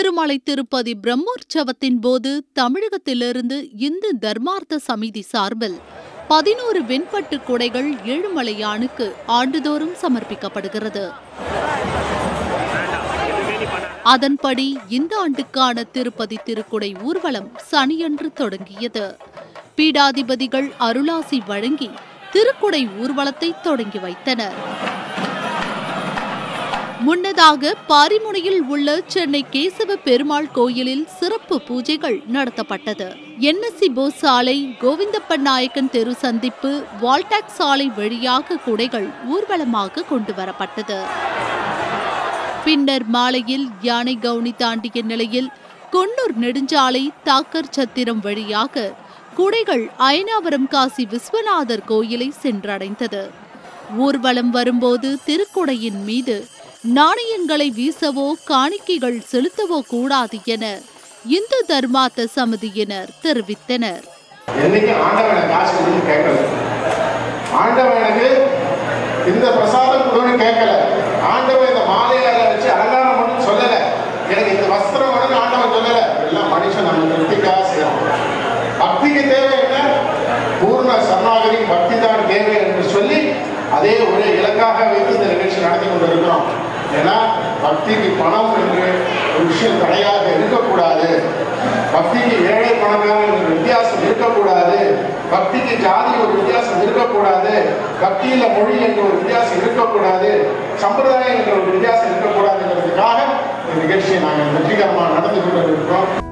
திருமலை திருப்பதி பிரம்மோற்சவத்தின் போது தமிழகத்திலிருந்து இந்து தர்மார்த்த சமிதி சார்பில் பதினோரு வெண்பட்டு குடைகள் ஏழுமலையானுக்கு ஆண்டுதோறும் சமர்ப்பிக்கப்படுகிறது அதன்படி இந்த ஆண்டுக்கான திருப்பதி திருக்குடை ஊர்வலம் சனியன்று தொடங்கியது பீடாதிபதிகள் அருளாசி வழங்கி திருக்குடை ஊர்வலத்தை தொடங்கி வைத்தனர் முன்னதாக பாரிமுனையில் உள்ள சென்னை கேசவ பெருமாள் கோயிலில் சிறப்பு பூஜைகள் நடத்தப்பட்டது என்எஸ்சி போஸ் சாலை கோவிந்தப்பன் நாயக்கன் தெரு சந்திப்பு வால்டாக் சாலை வழியாக குடைகள் ஊர்வலமாக கொண்டு வரப்பட்டது பின்னர் மாலையில் யானை கவுனி தாண்டிய நிலையில் கொன்னூர் நெடுஞ்சாலை தாக்கர் சத்திரம் வழியாக குடைகள் அயனாவரம் காசி விஸ்வநாதர் கோயிலை சென்றடைந்தது ஊர்வலம் வரும்போது திருக்குடையின் மீது நாணயங்களை வீசவோ காணிக்கைகள் செலுத்தவோ கூடாது என இந்து தர்மார்த்த சமிதியினர் தெரிவித்தனர் என்னைக்கு ஆண்டவனை காசு கொடுத்து கேட்கல ஆண்டவன் எனக்கு இந்த பிரசாதம் கொடுன்னு கேட்கல ஆண்டவன் இந்த மாலையால வச்சு அலங்காரம் பண்ணு சொல்லல எனக்கு இந்த வஸ்திரம் வேணும்னு ஆண்டவன் சொல்லல எல்லாம் மனுஷன் நம்ம திருப்திக்காக செய்யறோம் பக்திக்கு தேவை என்ன பூர்ண சரணாகதி பக்தி தான் தேவை என்று சொல்லி அதே ஒரே இலக்காக வைத்து இந்த நிகழ்ச்சி நடத்தி கொண்டிருக்கிறோம் ஏன்னா பக்திக்கு பணம் என்று ஒரு விஷயம் தடையாக இருக்கக்கூடாது பக்திக்கு ஏழை பணக்காரன் என்ற வித்தியாசம் இருக்கக்கூடாது பக்திக்கு ஜாதி ஒரு வித்தியாசம் இருக்கக்கூடாது பக்தியில மொழி என்ற ஒரு வித்தியாசம் இருக்கக்கூடாது சம்பிரதாயம் என்ற ஒரு வித்தியாசம் இருக்கக்கூடாதுங்கிறதுக்காக இந்த நிகழ்ச்சியை நாங்கள் வெற்றிகரமாக நடந்து கொண்டிருக்கிறோம்